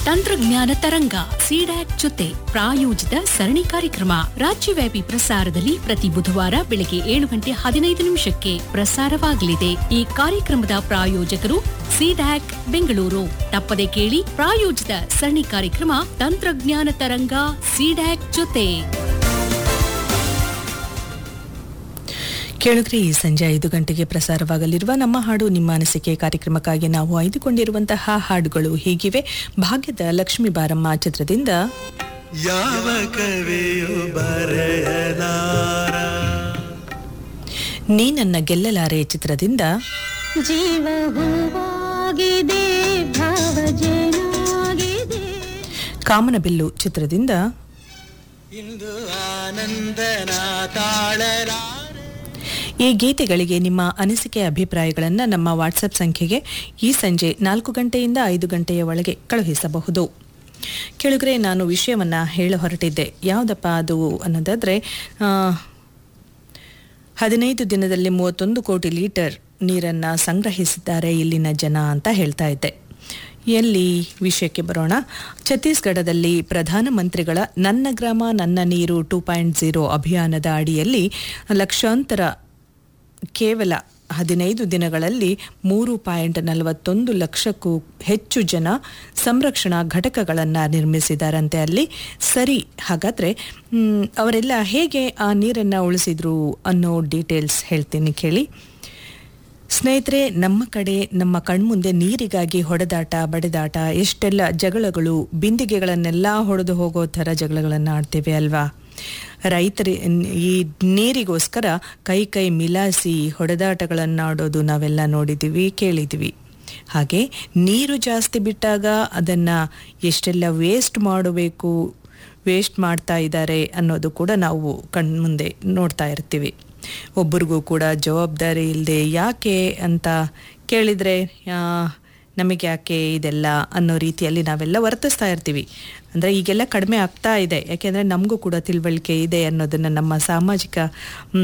ತಂತ್ರಜ್ಞಾನ ತರಂಗ ಸಿಡ್ಯಾಕ್ ಜೊತೆ ಪ್ರಾಯೋಜಿತ ಸರಣಿ ಕಾರ್ಯಕ್ರಮ ರಾಜ್ಯವ್ಯಾಪಿ ಪ್ರಸಾರದಲ್ಲಿ ಪ್ರತಿ ಬುಧವಾರ ಬೆಳಗ್ಗೆ ಏಳು ಗಂಟೆ ಹದಿನೈದು ನಿಮಿಷಕ್ಕೆ ಪ್ರಸಾರವಾಗಲಿದೆ ಈ ಕಾರ್ಯಕ್ರಮದ ಪ್ರಾಯೋಜಕರು ಸಿಡ್ಯಾಕ್ ಬೆಂಗಳೂರು ತಪ್ಪದೆ ಕೇಳಿ ಪ್ರಾಯೋಜಿತ ಸರಣಿ ಕಾರ್ಯಕ್ರಮ ತಂತ್ರಜ್ಞಾನ ತರಂಗ ಸಿಡ್ಯಾಕ್ ಜೊತೆ ಕೇಳಿದ್ರೆ ಈ ಸಂಜೆ ಐದು ಗಂಟೆಗೆ ಪ್ರಸಾರವಾಗಲಿರುವ ನಮ್ಮ ಹಾಡು ನಿಮ್ಮ ಅನಿಸಿಕೆ ಕಾರ್ಯಕ್ರಮಕ್ಕಾಗಿ ನಾವು ಆಯ್ದುಕೊಂಡಿರುವಂತಹ ಹಾಡುಗಳು ಹೀಗಿವೆ ಭಾಗ್ಯದ ಲಕ್ಷ್ಮೀ ಬಾರಮ್ಮ ಚಿತ್ರದಿಂದ ಯಾವ ಕವಿಯು ಬರೆಯಲಾರ ನೀ ನನ್ನ ಗೆಲ್ಲಲಾರೆ ಚಿತ್ರದಿಂದ ಜೀವ ಹೂವಾಗಿದೆ ಭಾವಜನಾಗಿದೆ ಕಾಮನಬಿಲ್ಲು ಚಿತ್ರದಿಂದ ಇಂದು ಆನಂದನ ತಾಳಲಾರೆ ಈ ಗೀತೆಗಳಿಗೆ ನಿಮ್ಮ ಅನಿಸಿಕೆ ಅಭಿಪ್ರಾಯಗಳನ್ನು ನಮ್ಮ ವಾಟ್ಸಪ್ ಸಂಖ್ಯೆಗೆ ಈ ಸಂಜೆ ನಾಲ್ಕು ಗಂಟೆಯಿಂದ ಐದು ಗಂಟೆಯ ಒಳಗೆ ಕಳುಹಿಸಬಹುದು ಕೆಳಗರೆ ನಾನು ವಿಷಯವನ್ನ ಹೇಳ ಹೊರಟಿದ್ದೆ ಯಾವುದಪ್ಪ ಅದು ಅನ್ನೋದಾದ್ರೆ ಆ, ಹದಿನೈದು ದಿನದಲ್ಲಿ ಮೂವತ್ತೊಂದು ಕೋಟಿ ಲೀಟರ್ ನೀರನ್ನು ಸಂಗ್ರಹಿಸಿದ್ದಾರೆ ಇಲ್ಲಿನ ಜನ ಅಂತ ಹೇಳ್ತಾ ಇದ್ದೆ ಎಲ್ಲಿ ವಿಷಯಕ್ಕೆ ಬರೋಣ ಛತ್ತೀಸ್ಗಢದಲ್ಲಿ ಪ್ರಧಾನಮಂತ್ರಿಗಳ ನನ್ನ ಗ್ರಾಮ ನನ್ನ ನೀರು ಟೂ ಪಾಯಿಂಟ್ ಝೀರೋ ಅಭಿಯಾನದ ಅಡಿಯಲ್ಲಿ ಲಕ್ಷಾಂತರ ಕೇವಲ ಹದಿನೈದು ದಿನಗಳಲ್ಲಿ ಮೂರು ಪಾಯಿಂಟ್ ನಲವತ್ತೊಂದು ಲಕ್ಷಕ್ಕೂ ಹೆಚ್ಚು ಜನ ಸಂರಕ್ಷಣಾ ಘಟಕಗಳನ್ನು ನಿರ್ಮಿಸಿದಾರಂತೆ ಅಲ್ಲಿ ಸರಿ ಹಾಗಾದರೆ ಮ್, ಅವರೆಲ್ಲ ಹೇಗೆ ಆ ನೀರನ್ನು ಉಳಿಸಿದ್ರು ಅನ್ನೋ ಡೀಟೇಲ್ಸ್ ಹೇಳ್ತೀನಿ ಕೇಳಿ ಸ್ನೇಹಿತರೆ ನಮ್ಮ ಕಡೆ ನಮ್ಮ ಕಣ್ಮುಂದೆ ನೀರಿಗಾಗಿ ಹೊಡೆದಾಟ ಬಡೆದಾಟ ಎಷ್ಟೆಲ್ಲ ಜಗಳಗಳು ಬಿಂದಿಗೆಗಳನ್ನೆಲ್ಲ ಹೊಡೆದು ಹೋಗೋ ಥರ ಜಗಳಗಳನ್ನು ಆಡ್ತೇವೆ ಅಲ್ವಾ ರೈತರಿ ಈ ನೀರಿಗೋಸ್ಕರ ಕೈ ಕೈ ಮಿಲಾಯಿಸಿ ಹೊಡೆದಾಟಗಳನ್ನು ಆಡೋದು ನಾವೆಲ್ಲ ನೋಡಿದ್ದೀವಿ ಕೇಳಿದ್ದೀವಿ ಹಾಗೆ ನೀರು ಜಾಸ್ತಿ ಬಿಟ್ಟಾಗ ಅದನ್ನು ಎಷ್ಟೆಲ್ಲ ವೇಸ್ಟ್ ಮಾಡಬೇಕು ವೇಸ್ಟ್ ಮಾಡ್ತಾ ಇದ್ದಾರೆ ಅನ್ನೋದು ಕೂಡ ನಾವು ಕಣ್ಮುಂದೆ ನೋಡ್ತಾ ಇರ್ತೀವಿ ಒಬ್ಬರಿಗೂ ಕೂಡ ಜವಾಬ್ದಾರಿ ಇಲ್ಲದೆ ಯಾಕೆ ಅಂತ ಕೇಳಿದರೆ ನಮಗೆ ಯಾಕೆ ಇದೆಲ್ಲ ಅನ್ನೋ ರೀತಿಯಲ್ಲಿ ನಾವೆಲ್ಲ ವರ್ತಿಸ್ತಾ ಇರ್ತೀವಿ ಅಂದರೆ ಈಗೆಲ್ಲ ಕಡಿಮೆ ಆಗ್ತಾ ಇದೆ ಯಾಕೆಂದರೆ ನಮಗೂ ಕೂಡ ತಿಳುವಳಿಕೆ ಇದೆ ಅನ್ನೋದನ್ನು ನಮ್ಮ ಸಾಮಾಜಿಕ ಮ್,